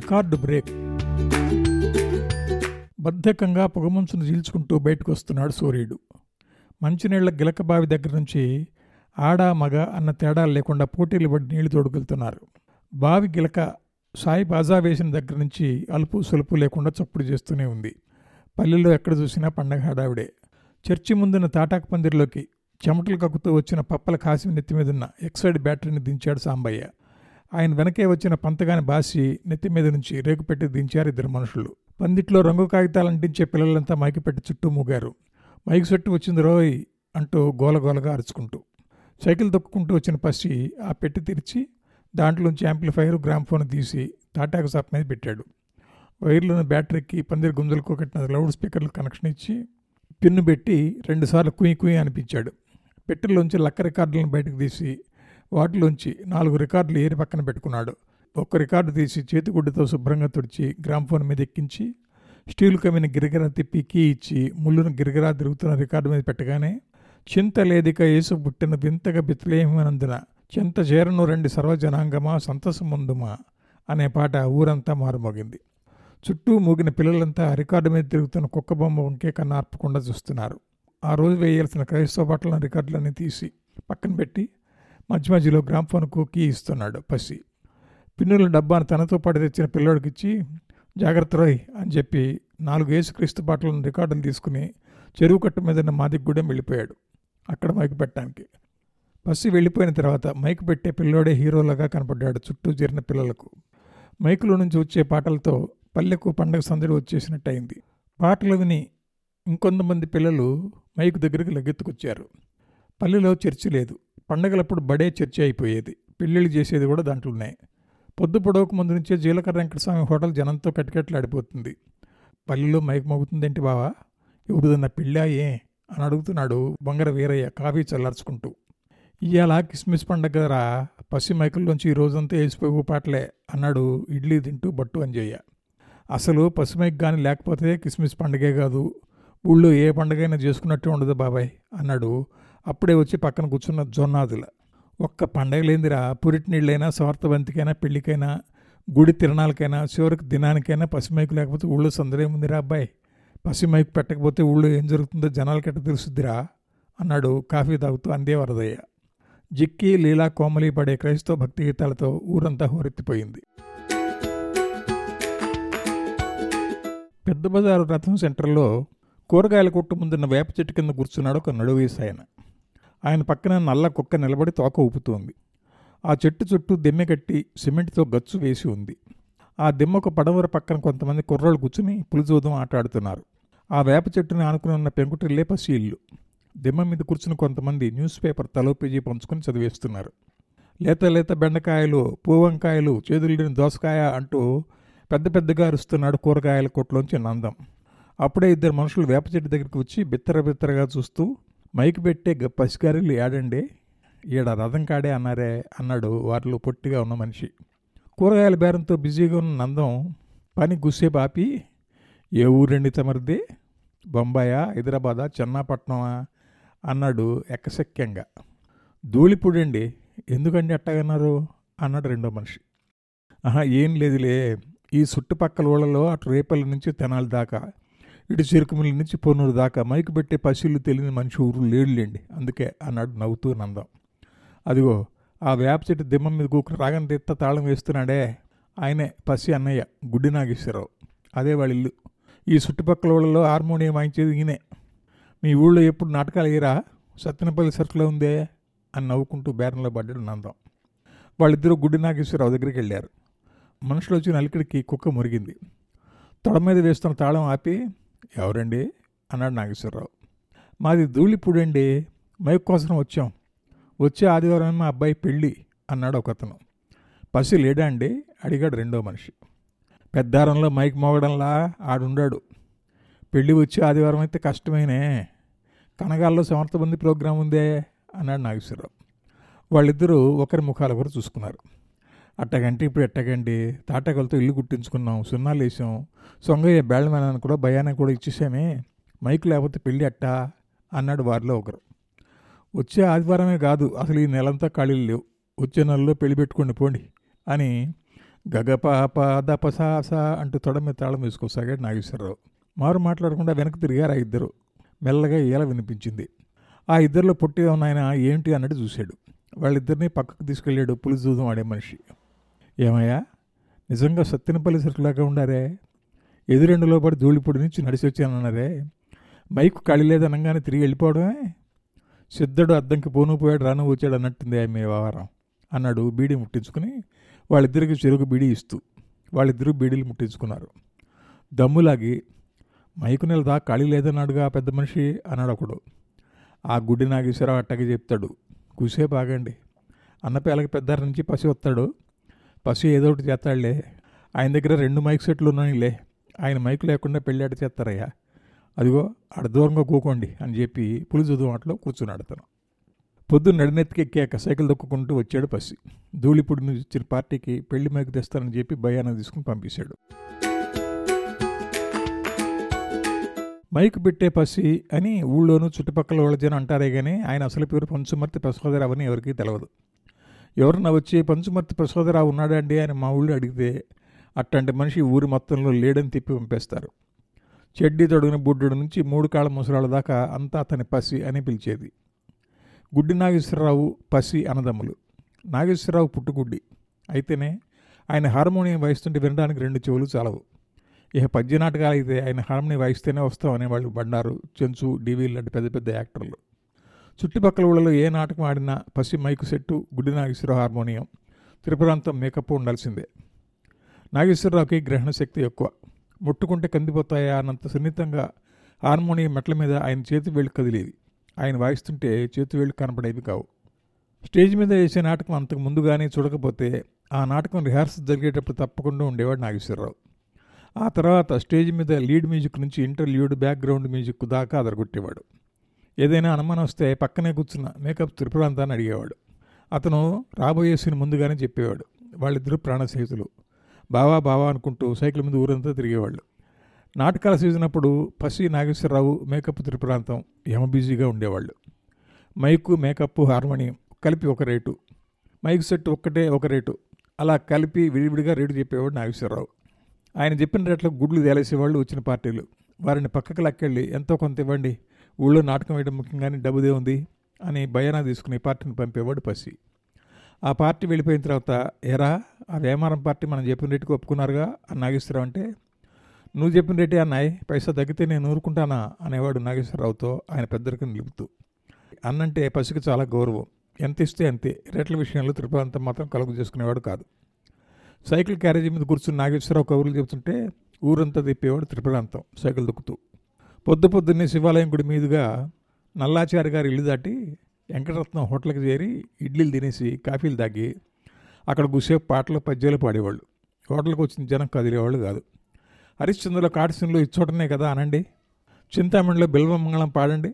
record break బద్ధకంగా పొగమంచును చీల్చుకుంటూ బయటకు వస్తున్నాడు సూర్యుడు మంచినీళ్ల గిలక బావి దగ్గర నుంచి ఆడ మగ అన్న తేడాలు లేకుండా పోటీలు పడి నీళ్లు తోడుకెళ్తున్నారు బావి గిలక సాయి బాజా వేసిన దగ్గర నుంచి అలుపు సొలుపు లేకుండా చప్పుడు చేస్తూనే ఉంది పల్లెల్లో ఎక్కడ చూసినా పండగ హడావిడే చర్చి ముందున్న తాటాకు పందిరిలోకి చెమటలు కక్కుతూ వచ్చిన పప్పల కాసి నెత్తి మీదున్న ఎక్సైడ్ బ్యాటరీని దించాడు సాంబయ్య ఆయన వెనకే వచ్చిన పంతగాని బాసి నెత్తి మీద నుంచి రేకు పెట్టి దించారు ఇద్దరు మనుషులు పందిట్లో రంగు కాగితాలు అంటించే పిల్లలంతా మైకి పెట్టి చుట్టూ మూగారు మైకి చుట్టూ వచ్చింది రోయ్ అంటూ గోలగోలగా అరుచుకుంటూ సైకిల్ తొక్కుకుంటూ వచ్చిన పసి ఆ పెట్టి తెరిచి దాంట్లోంచి యాంప్లిఫైర్ గ్రామ్ఫోన్ తీసి తాటాకు సాప్ మీద పెట్టాడు వైర్లోని బ్యాటరీకి పందిరి గుంజలకు కట్టిన లౌడ్ స్పీకర్లు కనెక్షన్ ఇచ్చి పిన్ను పెట్టి రెండుసార్లు కుయి కుయి అనిపించాడు పెట్టెల్లోంచి లక్క రికార్డులను బయటకు తీసి వాటిలోంచి నాలుగు రికార్డులు ఏరి పక్కన పెట్టుకున్నాడు ఒక్క రికార్డు తీసి చేతిగుడ్డతో శుభ్రంగా తుడిచి గ్రామ్ఫోన్ మీద ఎక్కించి స్టీల్ కమ్మిన గిరిగిరా తిప్పి కీ ఇచ్చి ముళ్ళును గిరిగిరా తిరుగుతున్న రికార్డు మీద పెట్టగానే చింత లేదిక యేసు పుట్టిన వింతగా బిత్లేమనందున చింత చేరను రెండు సర్వజనాంగమా సంతసముందుమా అనే పాట ఊరంతా మారుమోగింది చుట్టూ మూగిన పిల్లలంతా రికార్డు మీద తిరుగుతున్న కుక్క బొమ్మ వంకే కన్నా ఆర్పకుండా చూస్తున్నారు ఆ రోజు వేయాల్సిన క్రైస్తవ పాటల రికార్డులన్నీ తీసి పక్కన పెట్టి మధ్య మధ్యలో గ్రామ్ఫోన్కు కీ ఇస్తున్నాడు పసి పిన్నుల డబ్బాను తనతో పాటు తెచ్చిన పిల్లోడికి ఇచ్చి జాగ్రత్త రోయ్ అని చెప్పి నాలుగు యేసుక్రీస్తు పాటలను రికార్డులు తీసుకుని చెరువు కట్టు మీద ఉన్న మాదిగూడెం వెళ్ళిపోయాడు అక్కడ మైకు పెట్టడానికి పసి వెళ్ళిపోయిన తర్వాత మైకు పెట్టే పిల్లోడే హీరోలాగా కనపడ్డాడు చుట్టూ చేరిన పిల్లలకు మైకులో నుంచి వచ్చే పాటలతో పల్లెకు పండగ సందడి వచ్చేసినట్టయింది పాటలు విని ఇంకొంతమంది పిల్లలు మైకు దగ్గరికి లగ్గెత్తుకొచ్చారు పల్లెలో చర్చి లేదు పండగలప్పుడు బడే చర్చి అయిపోయేది పెళ్ళిళ్ళు చేసేది కూడా దాంట్లోనే పొద్దు పొడవకు ముందు నుంచే జీలకర్ర వెంకటస్వామి హోటల్ జనంతో కటికట్లాడిపోతుంది పల్లెలో మైకు మోగుతుందేంటి బావా ఎవరిదన్న పెళ్ళా ఏ అని అడుగుతున్నాడు బొంగర వీరయ్య కాఫీ చల్లార్చుకుంటూ ఇవాళ కిస్మిస్ పండగ రా పసి మైకుల్లోంచి ఈ రోజంతా వేసిపోయి పాటలే అన్నాడు ఇడ్లీ తింటూ బట్టు అంజయ్య అసలు పసిమైక్ కానీ లేకపోతే కిస్మిస్ పండగే కాదు ఊళ్ళో ఏ పండగైనా చేసుకున్నట్టే ఉండదు బాబాయ్ అన్నాడు అప్పుడే వచ్చి పక్కన కూర్చున్న జొన్నాదుల ఒక్క పండగ లేనిదిరా పురిటి నీళ్ళైనా స్వార్థబంతికైనా పెళ్ళికైనా గుడి తిరణాలకైనా చివరికి దినానికైనా పసిమైకు లేకపోతే ఊళ్ళో సందడేముందిరా అబ్బాయి పసిమైకు పెట్టకపోతే ఊళ్ళో ఏం జరుగుతుందో జనాలకెట్ట తెలుసుద్దిరా అన్నాడు కాఫీ తాగుతూ అందే వరదయ్య జిక్కి లీలా కోమలి పడే క్రైస్తవ భక్తి గీతాలతో ఊరంతా హోరెత్తిపోయింది పెద్ద బజారు రథం సెంటర్లో కూరగాయల కొట్టు ముందున్న వేప చెట్టు కింద కూర్చున్నాడు ఒక నడువేసి ఆయన ఆయన పక్కన నల్ల కుక్క నిలబడి తోక ఊపుతోంది ఆ చెట్టు చుట్టూ దెమ్మె కట్టి సిమెంట్తో గచ్చు వేసి ఉంది ఆ దెమ్మకు పడవర పక్కన కొంతమంది కుర్రోళ్ళు కూర్చుని పులిజోదం ఆటాడుతున్నారు ఆ వేప చెట్టుని ఆనుకుని ఉన్న పెంకుటిల్లే పసి ఇల్లు దెమ్మ మీద కూర్చుని కొంతమంది న్యూస్ పేపర్ తలో పేజీ పంచుకొని చదివేస్తున్నారు లేత లేత బెండకాయలు పూవంకాయలు చేతులు దోసకాయ అంటూ పెద్ద పెద్దగా అరుస్తున్నాడు కూరగాయల కొట్లోంచి నందం అప్పుడే ఇద్దరు మనుషులు వేప చెట్టు దగ్గరికి వచ్చి బిత్తర బిత్తరగా చూస్తూ మైక్ పెట్టే గ- పసిగారిలు ఏడండి ఈడ రథం కాడే అన్నారే అన్నాడు వారిలో పొట్టిగా ఉన్న మనిషి కూరగాయల బేరంతో బిజీగా ఉన్న నందం పని గుస్సేపు ఆపి ఏ ఊరండి తమరిది బొంబాయా హైదరాబాదా చెన్నాపట్నమా అన్నాడు ఎక్కసెక్యంగా ధూళిపూడండి ఎందుకండి అట్టగన్నారు అన్నాడు రెండో మనిషి ఆహా ఏం లేదులే ఈ చుట్టుపక్కల ఊళ్ళలో అటు రేపల్లి నుంచి తెనాలి దాకా ఇటు చెరుకుమిల్లి నుంచి పొన్నూరు దాకా మైకు పెట్టే పసిళ్ళు తెలియని మనిషి ఊరు లేడులేండి అందుకే అన్నాడు నవ్వుతూ నందం అదిగో ఆ వేప చెట్టు దిమ్మం మీద కూకుని రాగం తెత్త తాళం వేస్తున్నాడే ఆయనే పసి అన్నయ్య గుడ్డి నాగేశ్వరరావు అదే వాళ్ళ ఇల్లు ఈ చుట్టుపక్కల ఊళ్ళలో హార్మోనియం వాయించేది ఈయనే మీ ఊళ్ళో ఎప్పుడు నాటకాలు వేయరా సత్తెనపల్లి సర్కిల్లో ఉందే అని నవ్వుకుంటూ బేరంలో పడ్డాడు నందం వాళ్ళిద్దరూ గుడ్డి నాగేశ్వరరావు దగ్గరికి వెళ్ళారు మనుషులు వచ్చిన అలికిడికి కుక్క మురిగింది తొడ మీద వేస్తున్న తాళం ఆపి ఎవరండి అన్నాడు నాగేశ్వరరావు మాది ధూళిపూడండి మైక్ కోసం వచ్చాం వచ్చే ఆదివారం మా అబ్బాయి పెళ్ళి అన్నాడు ఒకతను పసి లేడా అండి అడిగాడు రెండో మనిషి పెద్దారంలో మైక్ మోగడంలా ఆడుండాడు పెళ్ళి వచ్చే ఆదివారం అయితే కష్టమేనే కనగాల్లో సమర్థబంది ప్రోగ్రాం ఉందే అన్నాడు నాగేశ్వరరావు వాళ్ళిద్దరూ ఒకరి ముఖాలు ఒకరు చూసుకున్నారు అట్టగంటే ఇప్పుడు ఎట్టగండి తాటకలతో ఇల్లు కుట్టించుకున్నాం సున్నాలు వేసాం సొంగయ్య బేళ్ళమేనాన్ని కూడా భయాన్ని కూడా ఇచ్చేసామే మైక్ లేకపోతే పెళ్ళి అట్టా అన్నాడు వారిలో ఒకరు వచ్చే ఆదివారమే కాదు అసలు ఈ నెలంతా ఖాళీలు లేవు వచ్చే నెలలో పెళ్లి పెట్టుకోండి పోండి అని గగపాప దపసాస అంటూ తొడ మీద తాళం వేసుకోసాగాడు నాగేశ్వరరావు మారు మాట్లాడకుండా వెనక్కి తిరిగారు ఆ ఇద్దరు మెల్లగా ఇలా వినిపించింది ఆ ఇద్దరిలో పొట్టిగా ఉన్న ఆయన ఏంటి అన్నట్టు చూశాడు వాళ్ళిద్దరిని పక్కకు తీసుకెళ్ళాడు పులిసి దూదం ఆడే మనిషి ఏమయ్యా నిజంగా సత్తినపల్లి సరుకులాగా ఉండారే ఎదురెండులో పడి ధూళిపొడి నుంచి నడిచి వచ్చానన్నారే మైకు ఖాళీ లేదనగానే తిరిగి వెళ్ళిపోవడమే సిద్ధుడు అద్దంకి పోను పోయాడు రాను వచ్చాడు అన్నట్టుంది మీ వ్యవహారం అన్నాడు బీడీ ముట్టించుకుని వాళ్ళిద్దరికి చెరుకు బీడీ ఇస్తూ వాళ్ళిద్దరూ బీడీలు ముట్టించుకున్నారు దమ్ములాగి మైకు నెల దా ఖాళీ లేదన్నాడుగా ఆ పెద్ద మనిషి అన్నాడు ఒకడు ఆ గుడ్డి నాగేశ్వరరావు అట్టకి చెప్తాడు కూసేపు ఆగండి అన్నపేలకి పెద్దారి నుంచి పసి వస్తాడు పసి ఏదో ఒకటి చేస్తాడులే ఆయన దగ్గర రెండు మైక్ సెట్లు ఉన్నాయిలే ఆయన మైకు లేకుండా పెళ్ళాట చేస్తారయ్యా అదిగో ఆడ దూరంగా కూకోండి అని చెప్పి పులిజుదు మాటలో కూర్చున్నాడు అతను పొద్దున్న నడినెత్తికి ఎక్కాక సైకిల్ దొక్కుంటూ వచ్చాడు పసి ధూళిపూడి నుంచి వచ్చిన పార్టీకి పెళ్లి మైకు తెస్తానని చెప్పి భయాన తీసుకుని పంపించాడు మైకు పెట్టే పసి అని ఊళ్ళోనూ చుట్టుపక్కల వాళ్ళ జనం అంటారే కానీ ఆయన అసలు పేరు పంచుమర్తి ప్రసాదరావు అని ఎవరికీ తెలియదు ఎవరన్నా వచ్చి పంచుమర్తి ప్రసాదరావు ఉన్నాడండి అని మా ఊళ్ళో అడిగితే అట్లాంటి మనిషి ఊరి మొత్తంలో లేడని తిప్పి పంపేస్తారు చెడ్డీ తొడుగున బుడ్డుడు నుంచి మూడు కాళ్ళ ముసరాళ్ళ దాకా అంతా అతని పసి అని పిలిచేది గుడ్డి నాగేశ్వరరావు పసి అన్నదమ్ములు నాగేశ్వరరావు పుట్టుగుడ్డి అయితేనే ఆయన హార్మోనియం వాయిస్తుంటే వినడానికి రెండు చెవులు చాలవు ఇక పద్య నాటకాలు అయితే ఆయన హార్మోనియం వాయిస్తేనే వస్తాం అనేవాళ్ళు బండారు చెంచు డివి లాంటి పెద్ద పెద్ద యాక్టర్లు చుట్టుపక్కల ఊళ్ళలో ఏ నాటకం ఆడినా పసి మైకు సెట్టు గుడ్డి నాగేశ్వరరావు హార్మోనియం త్రిపురాంతం మేకప్ ఉండాల్సిందే నాగేశ్వరరావుకి గ్రహణ శక్తి ఎక్కువ ముట్టుకుంటే కందిపోతాయా అన్నంత సున్నితంగా హార్మోనియం మెట్ల మీద ఆయన చేతి వేళ్ళు కదిలేది ఆయన వాయిస్తుంటే చేతి వేళ్ళు కనపడేవి కావు స్టేజ్ మీద వేసే నాటకం అంతకు ముందుగానే చూడకపోతే ఆ నాటకం రిహార్సల్ జరిగేటప్పుడు తప్పకుండా ఉండేవాడు నాగేశ్వరరావు ఆ తర్వాత స్టేజ్ మీద లీడ్ మ్యూజిక్ నుంచి ఇంటర్లీడ్ బ్యాక్గ్రౌండ్ మ్యూజిక్ దాకా అదరగొట్టేవాడు ఏదైనా అనుమానం వస్తే పక్కనే కూర్చున్న మేకప్ త్రిపురాంతాన్ని అడిగేవాడు అతను రాబోయే సీన్ ముందుగానే చెప్పేవాడు వాళ్ళిద్దరూ ప్రాణ స్నేహితులు బావా బావా అనుకుంటూ సైకిల్ మీద ఊరంతా తిరిగేవాళ్ళు నాటకాల సీజన్ అప్పుడు పసి నాగేశ్వరరావు మేకప్ త్రిపురాంతం యమ బిజీగా ఉండేవాళ్ళు మైకు మేకప్ హార్మోనియం కలిపి ఒక రేటు మైక్ సెట్ ఒక్కటే ఒక రేటు అలా కలిపి విడివిడిగా రేటు చెప్పేవాడు నాగేశ్వరరావు ఆయన చెప్పిన రేట్లకు గుడ్లు తేలేసేవాళ్ళు వచ్చిన పార్టీలు వారిని పక్కకు లక్కెళ్ళి ఎంతో కొంత ఇవ్వండి ఊళ్ళో నాటకం వేయడం ముఖ్యంగానే డబ్బుదే ఉంది అని భయానా తీసుకుని పార్టీని పంపేవాడు పసి ఆ పార్టీ వెళ్ళిపోయిన తర్వాత ఎరా ఆ వేమారం పార్టీ మనం చెప్పిన రేటుకి ఒప్పుకున్నారుగా అని నాగేశ్వరరావు అంటే నువ్వు చెప్పిన రేటే అన్నాయ్ పైసా తగ్గితే నేను ఊరుకుంటానా అనేవాడు నాగేశ్వరరావుతో ఆయన పెద్దరికి నిలుపుతూ అన్నంటే పసికి చాలా గౌరవం ఎంత ఇస్తే అంతే రేట్ల విషయంలో తిరుపతి మాత్రం కలుగు చేసుకునేవాడు కాదు సైకిల్ క్యారేజీ మీద కూర్చుని నాగేశ్వరరావు కబుర్లు చెబుతుంటే ఊరంతా తిప్పేవాడు త్రిపురాంతం సైకిల్ దొక్కుతూ పొద్దు పొద్దున్నే శివాలయం గుడి మీదుగా నల్లాచారి గారి ఇల్లు దాటి వెంకటరత్నం హోటల్కి చేరి ఇడ్లీలు తినేసి కాఫీలు తాగి అక్కడ గుసేపు పాటలు పద్యాలు పాడేవాళ్ళు హోటల్కి వచ్చిన జనం కదిలేవాళ్ళు కాదు హరిశ్చంద్రలో కాటసింలో ఇచ్చోటనే కదా అనండి చింతామణిలో బిల్వమంగళం పాడండి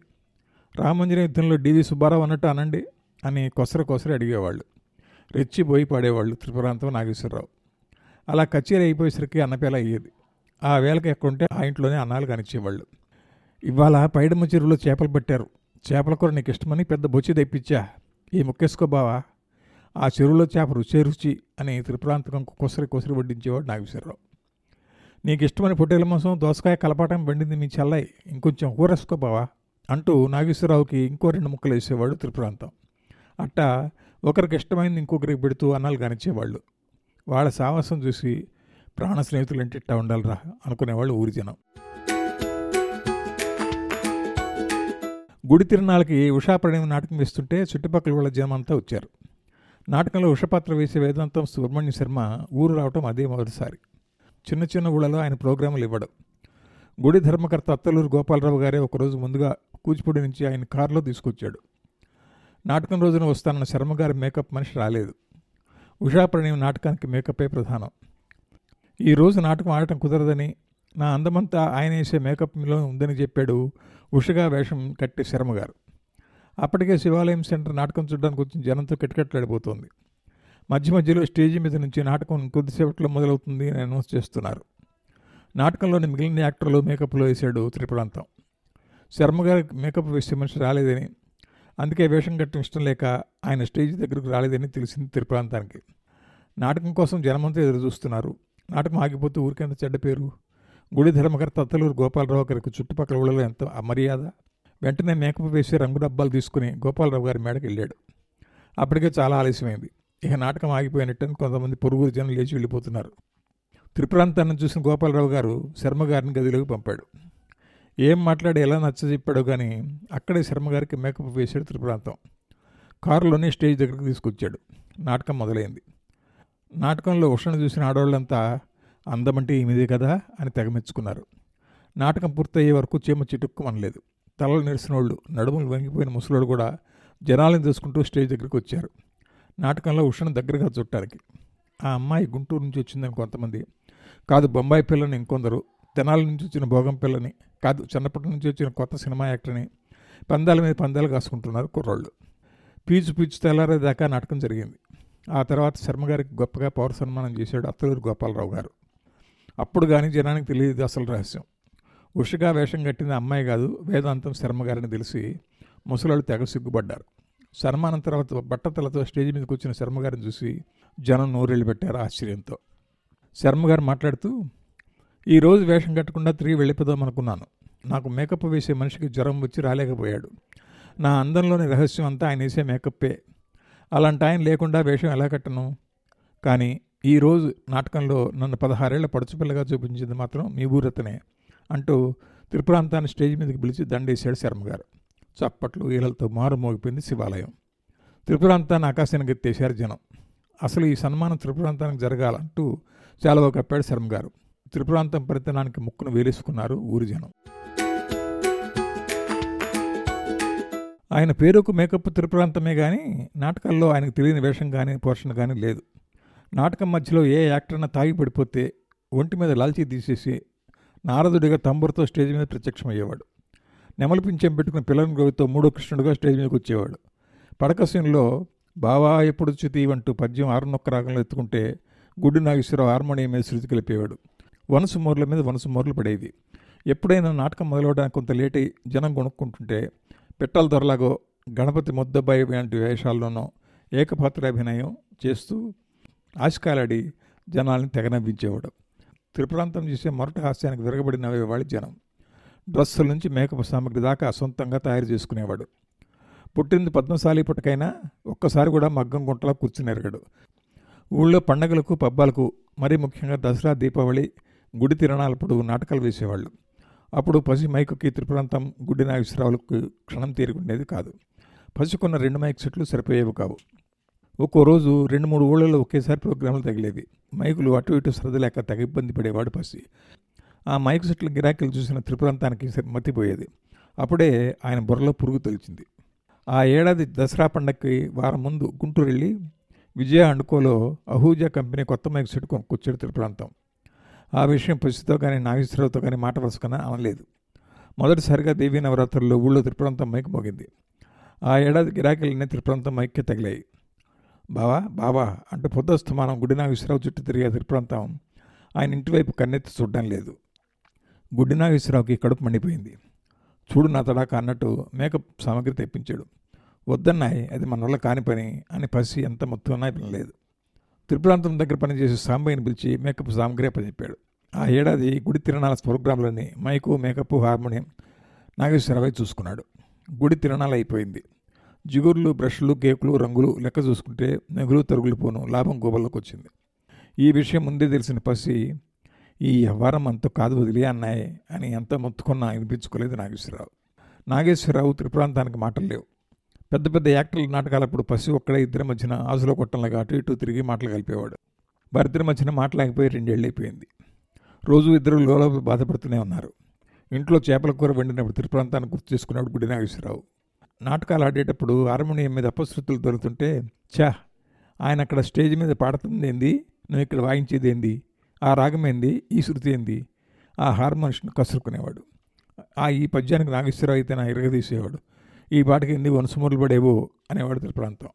రామంజన యుద్ధంలో డివి సుబ్బారావు అన్నట్టు అనండి అని కొసర కొసరి అడిగేవాళ్ళు రెచ్చిపోయి పాడేవాళ్ళు త్రిపురాంతం నాగేశ్వరరావు అలా కచేరీ అయిపోయేసరికి అన్నపేల అయ్యేది ఆ వేళకి ఎక్కడుంటే ఆ ఇంట్లోనే అన్నాలు కానిచ్చేవాళ్ళు ఇవాళ పైడమ్మ చెరువులో చేపలు పట్టారు చేపల కూర నీకు ఇష్టమని పెద్ద బొచ్చి తెప్పించా ఈ ముక్కేసుకో బావా ఆ చెరువులో చేప రుచే రుచి అని త్రిపురాంతకం కొసరి కొసరి వడ్డించేవాడు నాగేశ్వరరావు నీకు ఇష్టమైన పొట్టేల మాంసం దోసకాయ కలపాటం వండింది మీ చల్లై ఇంకొంచెం ఊరేసుకో బావా అంటూ నాగేశ్వరరావుకి ఇంకో రెండు ముక్కలు వేసేవాడు త్రిపురాంతం అట్టా ఒకరికి ఇష్టమైంది ఇంకొకరికి పెడుతూ అన్నాలు కానిచ్చేవాళ్ళు వాళ్ళ సావాసం చూసి ప్రాణ స్నేహితులు అంటే ఇట్టా ఉండాలిరా అనుకునేవాళ్ళు ఊరి జనం గుడి తిరునాళ్ళకి ఉషా ప్రణయం నాటకం వేస్తుంటే చుట్టుపక్కల వాళ్ళ జనం అంతా వచ్చారు నాటకంలో ఉషపాత్ర వేసే వేదాంతం సుబ్రహ్మణ్య శర్మ ఊరు రావటం అదే మొదటిసారి చిన్న చిన్న ఊళ్ళలో ఆయన ప్రోగ్రాములు ఇవ్వడం గుడి ధర్మకర్త అత్తలూరు గోపాలరావు గారే ఒకరోజు ముందుగా కూచిపూడి నుంచి ఆయన కారులో తీసుకొచ్చాడు నాటకం రోజున వస్తానన్న శర్మ గారి మేకప్ మనిషి రాలేదు ఉషా ప్రణయం నాటకానికి మేకపే ప్రధానం ఈ రోజు నాటకం ఆడటం కుదరదని నా అందమంతా ఆయన వేసే మేకప్లో ఉందని చెప్పాడు ఉషగా వేషం కట్టే శర్మ గారు అప్పటికే శివాలయం సెంటర్ నాటకం చూడడానికి వచ్చిన జనంతో కిటకిటలాడిపోతోంది మధ్య మధ్యలో స్టేజి మీద నుంచి నాటకం కొద్దిసేపట్లో మొదలవుతుంది అని అనౌన్స్ చేస్తున్నారు నాటకంలోని మిగిలిన యాక్టర్లు మేకప్లో వేశాడు త్రిపురాంతం శర్మ గారి మేకప్ వేసే మనిషి రాలేదని అందుకే వేషం కట్టడం ఇష్టం లేక ఆయన స్టేజ్ దగ్గరకు రాలేదని తెలిసింది త్రిపురాంతానికి నాటకం కోసం జనమంతా ఎదురు చూస్తున్నారు నాటకం ఆగిపోతే ఊరికెంత చెడ్డ పేరు గుడి ధర్మకర్త అత్తలూరు గోపాలరావు గారికి చుట్టుపక్కల ఊళ్ళలో ఎంత అమర్యాద వెంటనే మేకప్ వేసి రంగు డబ్బాలు తీసుకుని గోపాలరావు గారి మేడకి వెళ్ళాడు అప్పటికే చాలా ఆలస్యమైంది ఇక నాటకం ఆగిపోయినట్టని కొంతమంది పొరుగురు జనం లేచి వెళ్ళిపోతున్నారు త్రిపురాంతాన్ని చూసిన గోపాలరావు గారు శర్మ గారిని గదిలోకి పంపాడు ఏం మాట్లాడి ఎలా నచ్చ చెప్పాడో కానీ అక్కడే శర్మ గారికి మేకప్ వేశాడు త్రిపురాంతం కారులోనే స్టేజ్ దగ్గరికి తీసుకొచ్చాడు నాటకం మొదలైంది నాటకంలో ఉషను చూసిన ఆడవాళ్ళంతా అందమంటే ఈమెదే కదా అని తెగమెచ్చుకున్నారు నాటకం పూర్తయ్యే వరకు చీమ చిటుక్కు అనలేదు తలలు నెరిసిన వాళ్ళు నడుములు వంగిపోయిన ముసలోడు కూడా జనాలను చూసుకుంటూ స్టేజ్ దగ్గరికి వచ్చారు నాటకంలో ఉషను దగ్గరగా చుట్టానికి ఆ అమ్మాయి గుంటూరు నుంచి వచ్చిందని కొంతమంది కాదు బొంబాయి పిల్లని ఇంకొందరు తెనాల నుంచి వచ్చిన భోగం పిల్లని కాదు చిన్నప్పటి నుంచి వచ్చిన కొత్త సినిమా యాక్టర్ని పందాల మీద పందాలు కాసుకుంటున్నారు కుర్రోళ్ళు పీచు పీచు తెల్లారేదాకా నాటకం జరిగింది ఆ తర్వాత శర్మ గారికి గొప్పగా పౌర సన్మానం చేశాడు అత్తలూరు గోపాలరావు గారు అప్పుడు కానీ జనానికి తెలియదు అసలు రహస్యం ఉషగా వేషం కట్టిన అమ్మాయి కాదు వేదాంతం శర్మ గారిని తెలిసి ముసలాళ్ళు తెగ సిగ్గుపడ్డారు సన్మానం తర్వాత బట్టతలతో స్టేజ్ మీదకి వచ్చిన శర్మ గారిని చూసి జనం నూరెళ్ళు పెట్టారు ఆశ్చర్యంతో శర్మ గారు మాట్లాడుతూ ఈరోజు వేషం కట్టకుండా తిరిగి వెళ్ళిపోదాం అనుకున్నాను నాకు మేకప్ వేసే మనిషికి జ్వరం వచ్చి రాలేకపోయాడు నా అందంలోని రహస్యం అంతా ఆయన వేసే మేకప్పే అలాంటి ఆయన లేకుండా వేషం ఎలా కట్టను కానీ ఈరోజు నాటకంలో నన్ను పదహారేళ్ల పడుచుపిల్లగా చూపించింది మాత్రం మీ ఊరతనే అంటూ త్రిపురాంతాన్ని స్టేజ్ మీదకి పిలిచి దండేశాడు శర్మ గారు చప్పట్లు ఈలలతో మారు మోగిపోయింది శివాలయం త్రిపురాంతాన్ని ఆకాశానికి ఎత్తేశారు జనం అసలు ఈ సన్మానం త్రిపురాంతానికి జరగాలంటూ చాలా కప్పాడు శర్మ గారు త్రిపురాంతం పరితనానికి ముక్కును వేలేసుకున్నారు ఊరి జనం ఆయన పేరుకు మేకప్ త్రిపురాంతమే కానీ నాటకాల్లో ఆయనకు తెలియని వేషం కానీ పోషణ కానీ లేదు నాటకం మధ్యలో ఏ యాక్టర్న తాగి పడిపోతే ఒంటి మీద లాల్చీ తీసేసి నారదుడిగా తంబురతో స్టేజ్ మీద ప్రత్యక్షమయ్యేవాడు నెమలి పింఛం పెట్టుకుని పిల్లల గోవితో మూడో కృష్ణుడిగా స్టేజ్ మీదకి వచ్చేవాడు పడక సీన్లో బావా ఎప్పుడు చ్యుతి అంటూ పద్యం ఆరునొక్క రాగంలో ఎత్తుకుంటే గుడ్డి నాగేశ్వరరావు హార్మోనియం మీద శృతి కలిపేవాడు వనసు మోర్ల మీద వనసు మోర్లు పడేది ఎప్పుడైనా నాటకం మొదలవడానికి కొంత లేట్ అయి జనం కొనుక్కుంటుంటే పిట్టల దొరలాగో గణపతి ముద్దబ్బాయి వంటి వేషాల్లోనో ఏకపాత్రాభినయం చేస్తూ ఆశకాలాడి జనాల్ని తెగనవ్వించేవాడు త్రిపురాంతం చేసే మొరటి హాస్యానికి విరగబడి నవ్వేవాడు జనం డ్రస్సుల నుంచి మేకప్ సామగ్రి దాకా సొంతంగా తయారు చేసుకునేవాడు పుట్టింది పద్మశాలి పుట్టకైనా ఒక్కసారి కూడా మగ్గం గుంటలా కూర్చుని ఎరగడు ఊళ్ళో పండగలకు పబ్బాలకు మరీ ముఖ్యంగా దసరా దీపావళి గుడి తిరణాలప్పుడు నాటకాలు వేసేవాళ్ళు అప్పుడు పసి మైకుకి త్రిపురాంతం గుడ్డి నాగేశ్వరరావులకు క్షణం తీరుకుండేది కాదు పసుకున్న రెండు మైక్ సెట్లు సరిపోయేవి కావు ఒక్కో రోజు రెండు మూడు ఊళ్ళలో ఒకేసారి ప్రోగ్రాంలు తగిలేవి మైకులు అటు ఇటు సరదలేక తెగ ఇబ్బంది పడేవాడు పసి ఆ మైక్ సెట్ల గిరాకీలు చూసిన త్రిపురాంతానికి మతిపోయేది అప్పుడే ఆయన బుర్రలో పురుగు తొలిచింది ఆ ఏడాది దసరా పండగకి వారం ముందు గుంటూరు వెళ్ళి విజయ అండుకోలో అహూజా కంపెనీ కొత్త మైక్ సెట్ కొనుక్కొచ్చాడు త్రిపురాంతం ఆ విషయం పసితో కానీ నాగేశ్వరరావుతో కానీ మాట వరుసకన్నా అనలేదు మొదటిసారిగా దేవీ నవరాత్రుల్లో ఊళ్ళో త్రిపురాంతం మైక్ మోగింది ఆ ఏడాది గిరాకీలన్నీ త్రిపురాంతం మైక్కే తగిలాయి బావా బావా అంటూ పొద్దస్తమానం గుడి నాగేశ్వరరావు చుట్టూ తిరిగే త్రిపురాంతం ఆయన ఇంటివైపు కన్నెత్తి చూడడం లేదు గుడ్డి నాగేశ్వరరావుకి కడుపు మండిపోయింది చూడు నా తడాక అన్నట్టు మేకప్ సామాగ్రి తెప్పించాడు వద్దన్నాయి అది మన వల్ల కాని పని అని పసి ఎంత మొత్తం అన్నా వినలేదు త్రిపురాంతం దగ్గర పనిచేసే సాంబయ్యని పిలిచి మేకప్ సామాగ్రి అప్పచెప్పాడు ఆ ఏడాది గుడి తిరణాల ప్రోగ్రాంలన్నీ మైకు మేకప్ హార్మోనియం నాగేశ్వరరావు చూసుకున్నాడు గుడి తిరణాలు అయిపోయింది జిగుర్లు బ్రష్లు కేకులు రంగులు లెక్క చూసుకుంటే నెగులు తరుగులు పోను లాభం గోబల్లోకి వచ్చింది ఈ విషయం ముందే తెలిసిన పసి ఈ వ్యవహారం అంత కాదు వదిలే అన్నాయి అని ఎంత మొత్తుకున్నా వినిపించుకోలేదు నాగేశ్వరరావు నాగేశ్వరరావు త్రిపురాంతానికి మాటలు లేవు పెద్ద పెద్ద యాక్టర్ల నాటకాలప్పుడు పసి ఒక్కడే ఇద్దరి మధ్యన ఆసులో కొట్టంలాగా అటు ఇటు తిరిగి మాటలు కలిపేవాడు వారిద్దరి మధ్యన మాటలాగిపోయి రెండేళ్ళు అయిపోయింది రోజు ఇద్దరు లోలోపు బాధపడుతూనే ఉన్నారు ఇంట్లో చేపల కూర వండినప్పుడు త్రిపురాంతాన్ని గుర్తు చేసుకున్నాడు గుడి నాగేశ్వరరావు నాటకాలు ఆడేటప్పుడు హార్మోనియం మీద అపశృతులు దొరుకుతుంటే చా ఆయన అక్కడ స్టేజ్ మీద పాడుతుంది ఏంది నువ్వు ఇక్కడ వాయించేది ఏంది ఆ రాగం ఏంది ఈ శృతి ఏంది ఆ హార్మోనిస్ట్ని కసురుకునేవాడు ఆ ఈ పద్యానికి నాగేశ్వరరావు అయితే నా ఇరగదీసేవాడు ఈ పాటకి ఎన్ని వనసుమూరులు పడేవో అనేవాడు త్రిప్రాంతం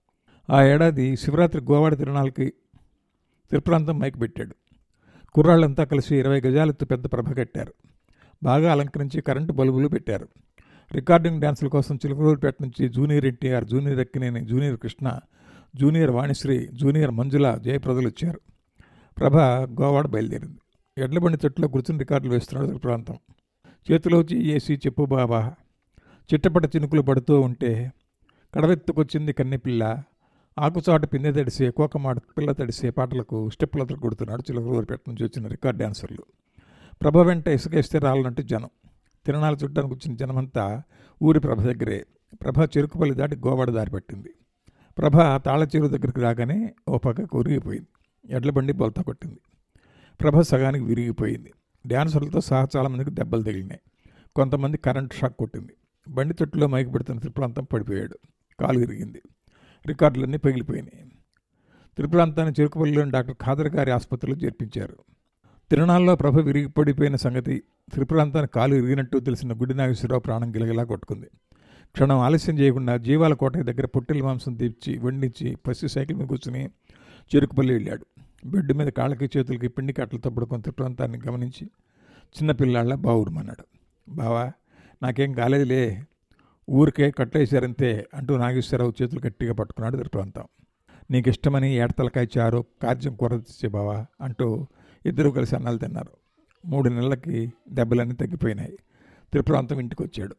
ఆ ఏడాది శివరాత్రి గోవాడ తిరునాళ్ళకి త్రిప్రాంతం మైక్ పెట్టాడు కుర్రాళ్ళంతా కలిసి ఇరవై గజాలెత్తు పెద్ద ప్రభ కట్టారు బాగా అలంకరించి కరెంటు బల్బులు పెట్టారు రికార్డింగ్ డ్యాన్సుల కోసం చిలుకలూరుపేట నుంచి junior NTR junior Akkineni junior Krishna junior Vanisri junior Manjula జయప్రదలు వచ్చారు ప్రభ గోవాడ బయలుదేరింది ఎడ్లబండి తొట్టులో కూర్చుని రికార్డులు వేస్తున్నాడు ప్రాంతం చేతిలో చేసి చెప్పు బాబా చిట్టపట చినుకులు పడుతూ ఉంటే కడవెత్తుకొచ్చింది కన్నెపిల్ల ఆకుచాటు పిన్నె తడిసే కోకమాడ పిల్ల తడిసే పాటలకు స్టెప్పులతో కొడుతున్నాడు చిలకలూరుపేట నుంచి వచ్చిన రికార్డ్ డాన్సర్లు ప్రభ వెంట ఇసుకేస్తే రాలనంటే జనం తిరణాలు చుట్టానికి వచ్చిన జనమంతా ఊరి ప్రభ దగ్గరే ప్రభ చెరుకుపల్లి దాటి గోవాడ దారి పట్టింది ప్రభ తాళ చెరువు దగ్గరికి రాగానే ఓ పక్కకు ఉరిగిపోయింది ఎడ్ల బండి బొలత కొట్టింది ప్రభ సగానికి విరిగిపోయింది డ్యాన్సర్లతో సహా చాలామందికి దెబ్బలు తగిలినాయి కొంతమంది కరెంట్ షాక్ కొట్టింది బండి తొట్టులో మైకి పెడుతున్న త్రిపురాంతం పడిపోయాడు కాలు విరిగింది రికార్డులన్నీ పగిలిపోయినాయి త్రిపురాంతాన్ని చెరుకుపల్లిలోని డాక్టర్ ఖాదర్ గారి ఆసుపత్రిలో చేర్పించారు తిరణాల్లో ప్రభ విరిగి పడిపోయిన సంగతి త్రిపురాంతాన్ని కాలు విరిగినట్టు తెలిసిన గుడి నాగేశ్వరరావు ప్రాణం గిలగిలా కొట్టుకుంది క్షణం ఆలస్యం చేయకుండా జీవాల కోట దగ్గర పొట్టెల మాంసం తీర్చి వండించి పసి సైకిల్ మీద కూర్చుని చెరుకుపల్లి వెళ్ళాడు బెడ్ మీద కాళ్ళకి చేతులకి పిండి కట్టలతో పడుకుని త్రిపురాంతాన్ని గమనించి చిన్నపిల్లాళ్ళ బావురుమన్నాడు బావా నాకేం కాలేదులే ఊరికే కట్టేశారంతే అంటూ నాగేశ్వరరావు చేతులు గట్టిగా పట్టుకున్నాడు త్రిపురాంతం నీకు ఇష్టమని ఏడతలకాయ చారు కార్యం కూర తెచ్చే బావా అంటూ ఇద్దరు కలిసి అన్నాలు తిన్నారు మూడు నెలలకి దెబ్బలన్నీ తగ్గిపోయినాయి త్రిపురాంతం ఇంటికి వచ్చాడు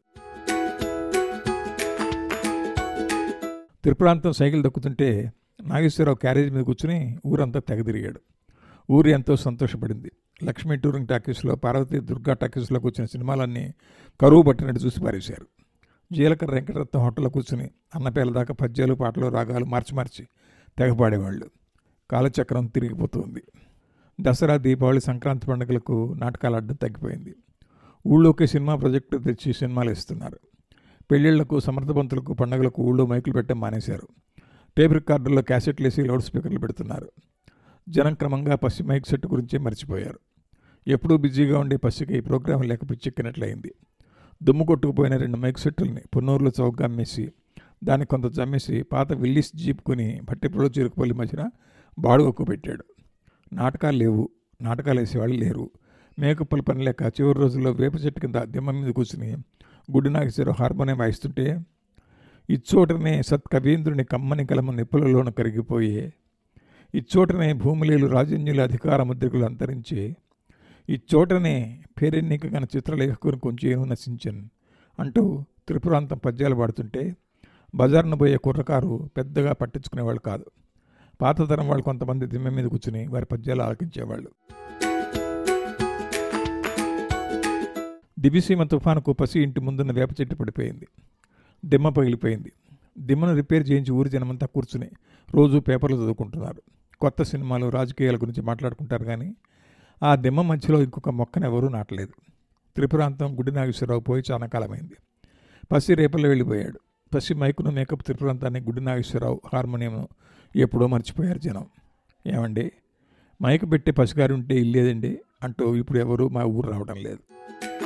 త్రిపురాంతం సైకిల్ దక్కుతుంటే నాగేశ్వరరావు క్యారేజ్ మీద కూర్చుని ఊరంతా తెగదిరిగాడు ఊరి ఎంతో సంతోషపడింది లక్ష్మీ టూరింగ్ టాకీస్లో పార్వతీ దుర్గా టాకీస్లోకి వచ్చిన సినిమాలన్నీ కరువు పట్టినట్టు చూసి పారేశారు జీలకర్ర వెంకటరత్నం హోటల్లో కూర్చుని అన్నపేల దాకా పద్యాలు పాటలు రాగాలు మార్చి మార్చి తెగపాడేవాళ్ళు కాలచక్రం తిరిగిపోతుంది దసరా దీపావళి సంక్రాంతి పండుగలకు నాటకాలు అడ్డం తగ్గిపోయింది ఊళ్ళోకి సినిమా ప్రాజెక్టు తెచ్చి సినిమాలు ఇస్తున్నారు పెళ్ళిళ్లకు సమర్థవంతులకు పండుగలకు ఊళ్ళో మైకులు పెట్టడం మానేశారు టేప్ రికార్డుల్లో క్యాసెట్లు వేసి లౌడ్ స్పీకర్లు పెడుతున్నారు జనం క్రమంగా పసి మైక్ సెట్ గురించే మర్చిపోయారు ఎప్పుడూ బిజీగా ఉండే పసికి ఈ ప్రోగ్రాం లేక పిచ్చెక్కినట్లయింది దుమ్ము కొట్టుకుపోయిన రెండు మైక్ సెట్టుల్ని పొన్నూరులో చౌకగా అమ్మేసి దాన్ని కొంత జమ్మేసి పాత విల్లిస్ జీప్ కొని భట్టిపులో చిరుకుపల్లి మధ్యన బాడుగొక్కు పెట్టాడు నాటకాలు లేవు నాటకాలు వేసేవాళ్ళు లేరు మేకప్పుల పని లేక చివరి రోజుల్లో వేప చెట్టు కింద దిమ్మ మీద కూర్చుని గుడి నాగేశ్వరరావు హార్మోనియం వాయిస్తుంటే ఇచ్చోటనే సత్ కవీంద్రుని కమ్మని కలమ నిప్పులలోన కరిగిపోయే ఇచ్చోటనే భూమిలేలు రాజన్యుల అధికార ముద్రికలు అంతరించి ఇచ్చోటనే పేరెన్నిక గన చిత్రలేఖకుని కొంచెం నశించన్ అంటూ త్రిపురాంతం పద్యాలు పాడుతుంటే బజార్ను పోయే కుర్రకారు పెద్దగా పట్టించుకునేవాళ్ళు కాదు పాత తరం వాళ్ళు కొంతమంది దిమ్మె మీద కూర్చుని వారి పద్యాలు ఆలకించేవాళ్ళు దివిసీమ తుఫానుకు పసి ఇంటి ముందున్న వేప చెట్టు పడిపోయింది దిమ్మ పగిలిపోయింది దిమ్మను రిపేర్ చేయించి ఊరి జనమంతా కూర్చుని రోజు పేపర్లు చదువుకుంటున్నారు కొత్త సినిమాలు రాజకీయాల గురించి మాట్లాడుకుంటారు కానీ ఆ దిమ్మ మధ్యలో ఇంకొక మొక్కను ఎవరూ నాటలేదు త్రిపురాంతం గుడి నాగేశ్వరరావు పోయి చాలా కాలమైంది పసి రేపల్లో వెళ్ళిపోయాడు పసి మైకును మేకప్ త్రిపురాంతాన్ని గుడి నాగేశ్వరరావు హార్మోనియం ఎప్పుడో మర్చిపోయారు జనం ఏమండి మైకు పెట్టే పసిగారు ఉంటే ఇల్లేదండి అంటూ ఇప్పుడు ఎవరు మా ఊరు రావడం లేదు